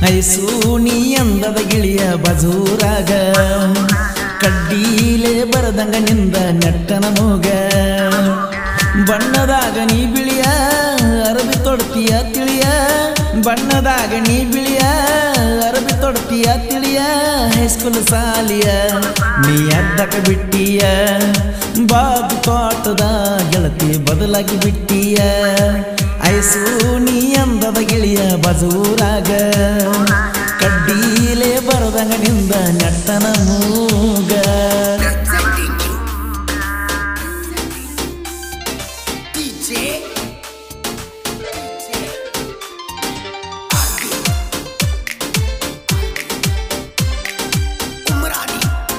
Ice ನೀ ಅಂದದ ಗಿಳಿಯ ಬಜೂರಾಗ ಕಡ್ಡೀಲೆ ಬರದಂಗ ನಿಂದ ನೆಟ್ಟನ ಮೂಗ ಬಣ್ಣದಾಗ ನೀ ಬಿಳಿಯ ಅರಬಿ ತೊಡ್ತೀಯ ತಿಳಿಯ ಬಣ್ಣದಾಗ ನೀ ಬಿಳಿಯ ಅರಬಿ ತೊಡ್ತೀಯ ತಿಳಿಯ ಹೈಸ್ಕೂಲ್ ಸಾಲಿಯ ನೀ ಅದ್ದಕ ಬಿಟ್ಟಿಯ ಬಾಬು ತೋಟದ ಗೆಳತಿ ಬದಲಾಗಿ ಬಿಟ್ಟಿಯ ಐಸು ನೀ ಅಂದದ ಗಿಳಿಯ ಬಜೂರಾಗ ಕಡ್ಡೀಲೆ ಬರದಂಗ ನಿಂದ ನೆಟ್ಟನ ಮೂಗ Presenting you. DJ. Umrani.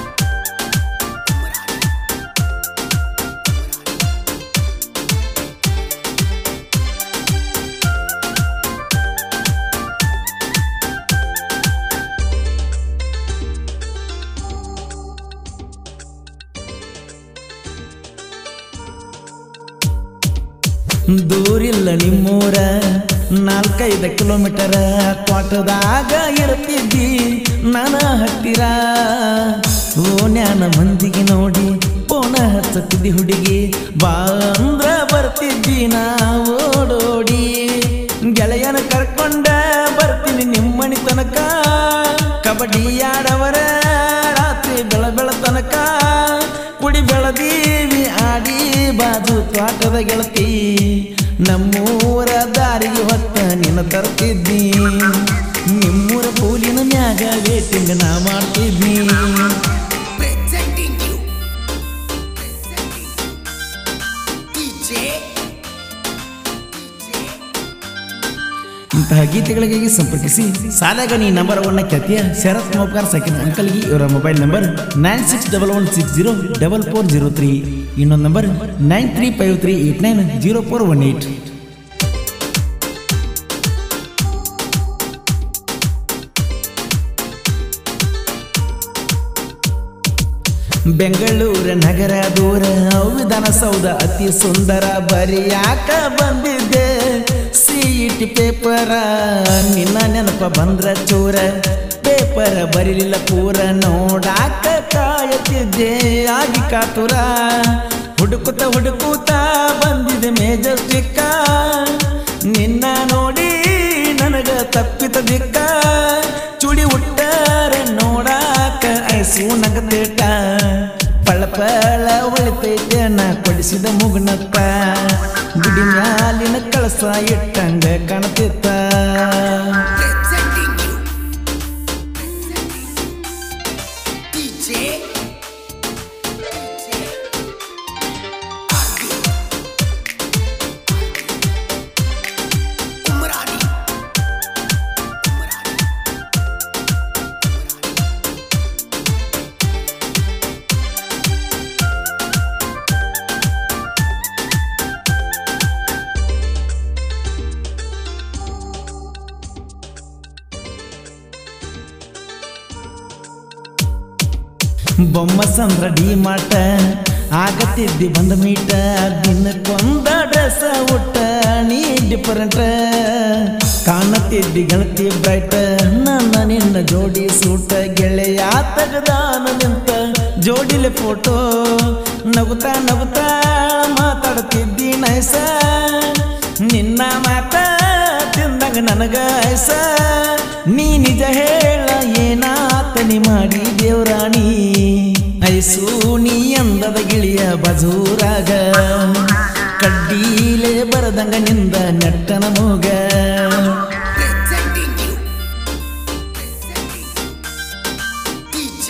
ದೂರಿಲ್ಲ ನಿಮ್ಮೂರ ನಾಲ್ಕೈದು ಕಿಲೋಮೀಟರ್ ತ್ವಾಟದಾಗ ಇರ್ತಿದ್ದಿ ನನ್ನ ಹತ್ತಿರ ಓನ್ಯಾನ ಮಂದಿಗೆ ನೋಡಿ ಪೋನ ಹಚ್ಚತ್ತಿದ್ದಿ ಹುಡುಗಿ ಬಾ ಅಂದ್ರ ಬರ್ತಿದ್ದಿ ನಾ ಓಡೋಡಿ ಗೆಳೆಯನ ಕರ್ಕೊಂಡ ಬರ್ತೀನಿ ನಿಮ್ಮಣಿ ತನಕ ಕಬಡ್ಡಿ ಆಡವರ ರಾತ್ರಿ ಬೆಳ ಬೆಳ ತನಕ ಕುಡಿ ಬೆಳದೀವಿ ಆಡಿ ಬಾಜು ತ್ವಾಟದ ಗೆಳತಿ ನಮ್ಮೂರ ದಾರಿಗೆ ಹೊತ್ತ ನಿನ್ನ ತರ್ತಿದ್ನಿ ನಿಮ್ಮೂರ ಪೂಲಿನ ಮ್ಯಾಗ ವೇಟಿಂಗ್ ನಾ ಮಾಡ್ತಿದ್ನಿ Presenting you. DJ. ಇಂತಹ ಗೀತೆಗಳಿಗಾಗಿ ಸಂಪರ್ಕಿಸಿ ಸಾಲಾಗ ನೀ ನಂಬರ್ ಒನ್ನ ಖ್ಯಾತಿಯ ಶರತ್ ಮೋಪ್ಕಾರ್ ಸೆಕೆಂಡ್ ಅಂಕಲ್ಗೆ ಇವರ mobile number nine six double one six zero double four zero three ಇನ್ನೊಂದು number nine three five three eight nine zero four one eight ಬೆಂಗಳೂರ ನಗರ ದೂರ ವಿಧಾನಸೌಧ ಅತಿ ಸುಂದರ ಬರಿಯಾಕ ಬಂದಿದ್ದೆ ಸಿಇಟಿ ಪೇಪರ ನಿನ್ನ ನೆನಪ ಬಂದ್ರ ಚೂರ ಪೇಪರ್ ಬರಿಲಿಲ್ಲ ಪೂರ ನೋಡಾಕ ಕಾಯುತ್ತಿದ್ದೆ ಆಗಿ ಕಾತುರ ಹುಡುಕುತ್ತ ಹುಡುಕುತ್ತ ಬಂದಿದೆ ಮೇಜಸ್ಟಿಕ್ಕ ನಿನ್ನ ನೋಡಿ ನನಗ ತಪ್ಪಿತ ದಿಕ್ಕ ಚುಡಿ ಉಟ್ಟಾರ ನೋಡಾಕ ಐಸು ನಗತೇಟ ಪಳ ಪಳ ಒಳಿತೈತೆ ನಾ ಕೊಡಿಸಿದ ಮುಗುನತ್ತ ಗುಡಿ ಮ್ಯಾಲಿನ ಕಳಸ ಇಟ್ಟಂಗ ಕಾಣತಿತ್ತ Presenting you. DJ. Umrani. ಬೊಮ್ಮ ಸಂದ್ರ ಡಿ ಮಾಟ ಆಗತ್ತಿದ್ದಿ ಬಂದ ಮೀಟ ದಿನಕ್ಕೊಂದ ಡ್ರೆಸ್ ಉಟ್ಟ ನೀ ಡಿಫರೆಂಟ್ ಕಾಣತಿದ್ದಿ ಗೆಳತಿ ಬ್ರೈಟ್ ನನ್ನ ನಿನ್ನ ಜೋಡಿ ಸೂಟ ಗೆಳೆಯ ತೆಗದಾನ ನಿಂತ ಜೋಡಿಲೆ ಫೋಟೋ ನಗುತ್ತಾ ನಗುತ್ತಾ ಮಾತಾಡ್ತಿದ್ದಿ ನೈಸ ನಿನ್ನ ಮಾತ ತಿಂದಂಗ ನನಗ ಐಸ ನೀ ನಿಜ ಹೇಳ ಏನಾತನಿ ಮಾಡಿ ದೇವ್ರಾಣಿ ಐಸು ನೀ ಅಂದದ ಗಿಳಿಯ ಬಜೂರಾಗ ಕಡ್ಡೀಲೆ ಬರದಂಗ ನಿಂದ ನೆಟ್ಟನ ಮೂಗ Presenting you. DJ.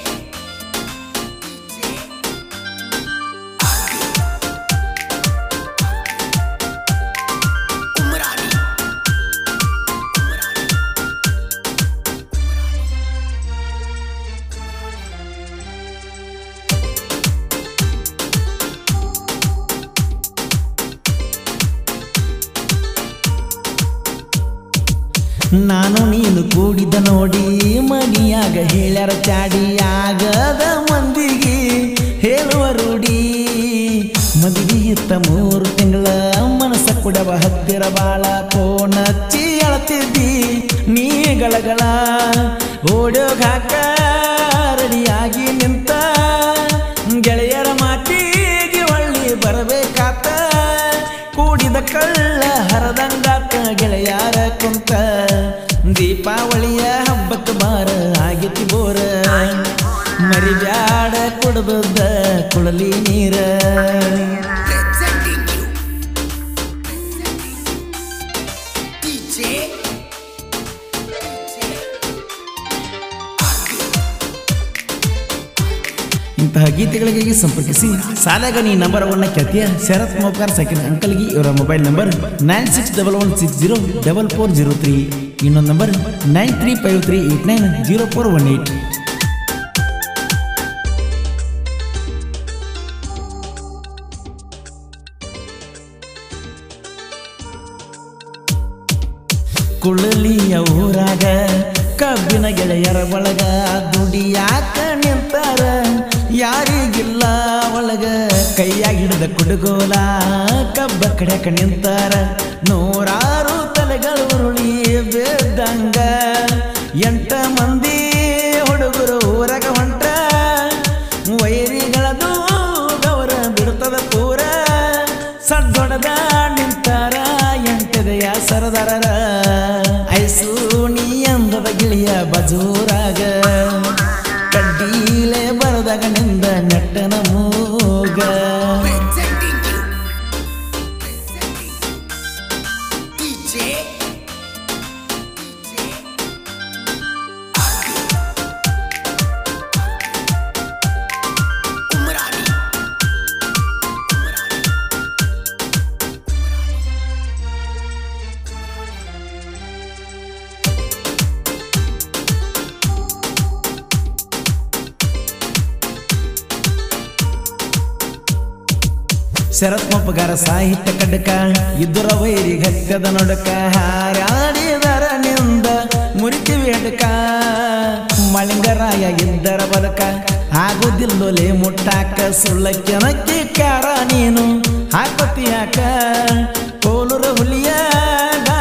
Umrani. ನಾನು ನೀನು ಕೂಡಿದ ನೋಡಿ ಮನಿಯಾಗ ಹೇಳ್ಯಾರ ಚಾಡಿ ಆಗದ ಮಂದಿಗೆ ಹೇಳುವ ರೂಢಿ ಮದುವೆ ಇತ್ತ ಮೂರು ತಿಂಗಳ ಮನಸ್ಸ ಕುಡವ ಹತ್ತಿರ ಬಾಳ ಫೋನ್ ಹಚ್ಚಿ ಅಳತಿದ್ದಿ ನೀ ಗಳಗಳ ಓಡೋಗ ಹಾಕ ರೆಡಿಯಾಗಿ ನಿಂತ ಗೆಳೆಯರ ಮಾತಿಗೆ ಒಳ್ಳಿ ಬರಬೇಕಾತ ಕೂಡಿದ ಕಳ್ಳ ಹರದಂಗಾತ ಗೆಳೆಯಾರ ಕುಂತ ದೀಪಾವಳಿಯ ಹಬ್ಬಕ್ಕೆ ಬಾರ ಆಗೈತಿ ಬೋರ ಮರಿಬ್ಯಾಡ ಕುಡಬದ್ದ ಕುಳಲಿ ನೀರ Presenting you. DJ. ಇಂತಹ ಗೀತೆಗಳಿಗೆ ಸಂಪರ್ಕಿಸಿ ಸಾಲಗನಿ ನಂಬರ್ ಒನ್ನ ಖ್ಯಾತಿಯ ಶರತ್ ಮೋಕಾರ್ ಸೆಕೆಂಡ್ ಅಂಕಲ್ಗೆ ಇವರ mobile number nine six double one six zero double four zero three ಇನ್ನೊಂದು number nine three five three eight nine zero four one eight ಕುಳಲಿಯ ಊರಾಗ ಕಬ್ಬಿನ ಗೆಳೆಯರ ಒಳಗ ದುಡಿಯಾಕ ನಿಂತಾರ ಯಾರಿಗಿಲ್ಲ ಒಳಗ ಕೈಯಾಗ ಹಿಡಿದ ಕುಡುಗೋಲ ಕಬ್ಬ ಕಡೆಕ ನಿಂತಾರ ನೂರಾರು ತಲೆಗಳು ಉರುಳಿ ಬೇದಂಗ ಎಂಟ ಮಂದಿ ಹುಡುಗರು ಊರಾಗ ಹೊಂಟ ವೈರಿಗಳದು ಗೌರ ಬಿಡ್ತದ ಪೂರ ಸಡ್ದೊಡದ ನಿಂತಾರ ಎಂಟದೆಯ ಸರದಾರರ ಐಸು ನೀ ಅಂದದ ಗಿಳಿಯ ಬಜೂರಾಗ ಕಡ್ಡೀಲೆ ಬರದಾಗ ನಿಂದ ನೆಟ್ಟನ ಮೂಗ Presenting you. Presenting you. DJ. DJ. Umrani. Umrani. ಶರತ್ ಮಪ್ಪಗಾರ ಸಾಹಿತ್ಯ ಕಡ್ಕ ಇದ್ದುರ ವೈರಿ ಗತ್ಯದ ನೊಡಕ ಹಾರಾಡಿದರ ನಿಂದ ಮುರಿತಿವಿ ಅಡ್ಕ ಮಳಿಂಗರಾಯ ಇದ್ದರ ಬದಕ ಆಗುದಿಲ್ಲೊಲೆ ಮುಟ್ಟಾಕ ಸುಳ್ಳಕ್ಕೆನಕ್ಕೆ ಕಾರ ನೀನು ಹಾಕತಿ ಯಾಕ ಕೋಲುರ ಹುಲಿಯ